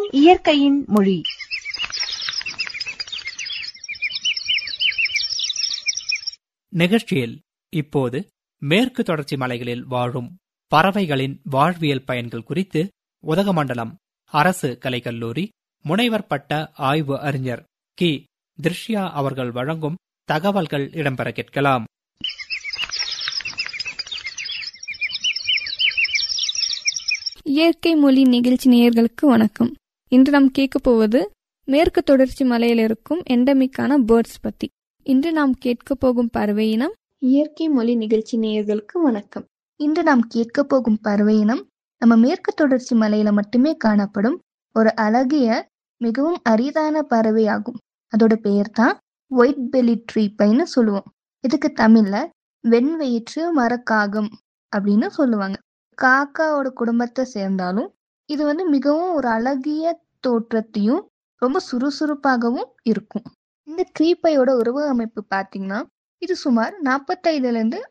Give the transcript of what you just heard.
இயற்கையின் மொழி நிகழ்ச்சியில் இப்போது மேற்கு தொடர்ச்சி மலைகளில் வாழும் பறவைகளின் வாழ்வியல் பயன்கள் குறித்து உதகமண்டலம் அரசு கலைக்கல்லூரி முனைவர் பட்ட ஆய்வு அறிஞர் கி திருஷ்யா அவர்கள் வழங்கும் தகவல்கள் இடம்பெற கேட்கலாம் இயற்கை மொழி நிகழ்ச்சி நேயர்களுக்கு வணக்கம் இன்று நாம் கேட்க போவது மேற்கு தொடர்ச்சி மலையில் இருக்கும் எண்டமிக்கான பேர்ட்ஸ் பத்தி இன்று நாம் கேட்க போகும் பறவை இனம் இயற்கை மொழி நிகழ்ச்சி நேயர்களுக்கு வணக்கம் இன்று நாம் கேட்க போகும் பறவை இனம் நம்ம மேற்கு தொடர்ச்சி மலையில மட்டுமே காணப்படும் ஒரு அழகிய மிகவும் அரிதான பறவை ஆகும் அதோட பெயர் தான் ஒயிட் பெலி ட்ரீ பைன்னு சொல்லுவோம் இதுக்கு தமிழ்ல வெண்வயிற்று மரக்காகம் அப்படின்னு சொல்லுவாங்க காக்காவோட குடும்பத்தை சேர்ந்தாலும் இது வந்து மிகவும் ஒரு அழகிய தோற்றத்தையும் ரொம்ப சுறுசுறுப்பாகவும் இருக்கும் இந்த ட்ரீப்பையோட உருவ அமைப்பு பார்த்தீங்கன்னா இது சுமார் நாற்பத்தைந்துல இருந்து